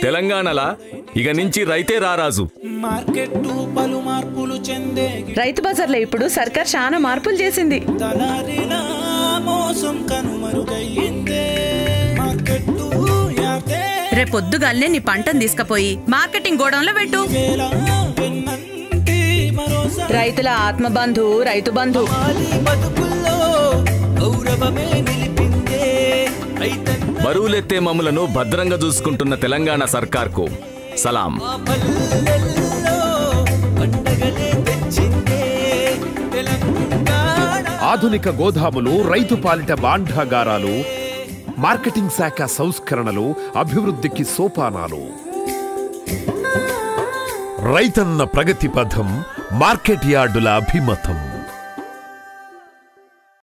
తెలంగాణలా ఇక నుంచి రైతే రారాజు మార్కెట్టు పలు మార్పులు చెందే రైతు బజార్లో ఇప్పుడు సర్కార్ చాలా మార్పులు చేసింది దళారిన మోసం కనుమరుగయ్యిందే మార్కెట్టు యాతే రేపొద్దుగాల్నే నీ పంటను తీసుకుపోయి మార్కెటింగ్ గోడౌన్లో పెట్టు వేల వెన్నంటి భరోసా రైతుల ఆత్మబంధు రైతు బంధు మాలి బతుకుల్లో గౌరవమే నిలిపిందే రైతన్న బరువులెత్తే మమ్ములను భద్రంగా చూసుకుంటున్న తెలంగాణ సర్కార్కు సలాం పల్లెల్లో పండగలే తెచ్చిందే తెలంగాణ ఆధునిక గోదాములు రైతు పాలిట భాండాగారాలు మార్కెటింగ్ శాఖ సంస్కరణలు అభివృద్ధికి సోపానాలు రైతన్న ప్రగతి పథం మార్కెట్ యార్డుల అభిమతం